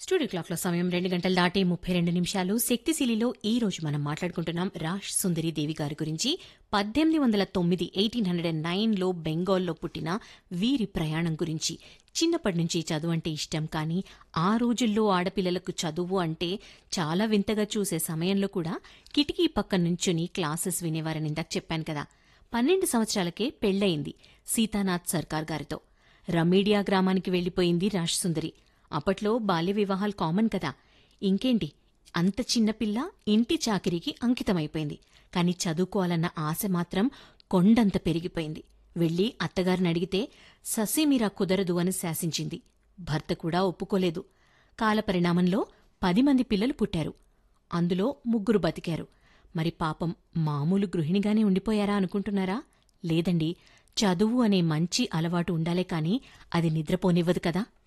studio క్లాక్లో సమయం రెండు గంటలు దాటి ముప్పై రెండు నిమిషాలు శక్తిశీలిలో ఈ రోజు మనం మాట్లాడుకుంటున్నాం రాష్ సుందరి దేవి గారి గురించి పద్దెనిమిది వందల తొమ్మిది ఎయిటీన్ హండ్రెడ్ అండ్ నైన్లో బెంగాల్లో పుట్టిన వీరి ప్రయాణం గురించి చిన్నప్పటి నుంచి చదువు అంటే ఇష్టం కానీ ఆ రోజుల్లో ఆడపిల్లలకు చదువు అంటే చాలా వింతగా చూసే సమయంలో కూడా కిటికీ పక్క నుంచుని క్లాసెస్ వినేవారని ఇందాక చెప్పాను కదా పన్నెండు సంవత్సరాలకే పెళ్లయింది సీతానాథ్ సర్కార్ గారితో రమీడియా గ్రామానికి వెళ్లిపోయింది రాష్ సుందరి అప్పట్లో బాల్య వివాహాలు కామన్ కదా ఇంకేంటి అంత చిన్నపిల్ల ఇంటి చాకిరీకి అంకితమైపోయింది కాని చదువుకోవాలన్న ఆశ మాత్రం కొండంత పెరిగిపోయింది వెళ్లి అత్తగారిని అడిగితే ససీమీరా కుదరదు అని శాసించింది భర్త కూడా ఒప్పుకోలేదు కాలపరిణామంలో పది మంది పిల్లలు పుట్టారు అందులో ముగ్గురు బతికారు మరి పాపం మామూలు గృహిణిగానే ఉండిపోయారా అనుకుంటున్నారా లేదండి చదువు అనే మంచి అలవాటు ఉండాలే కాని అది నిద్రపోనివ్వదు కదా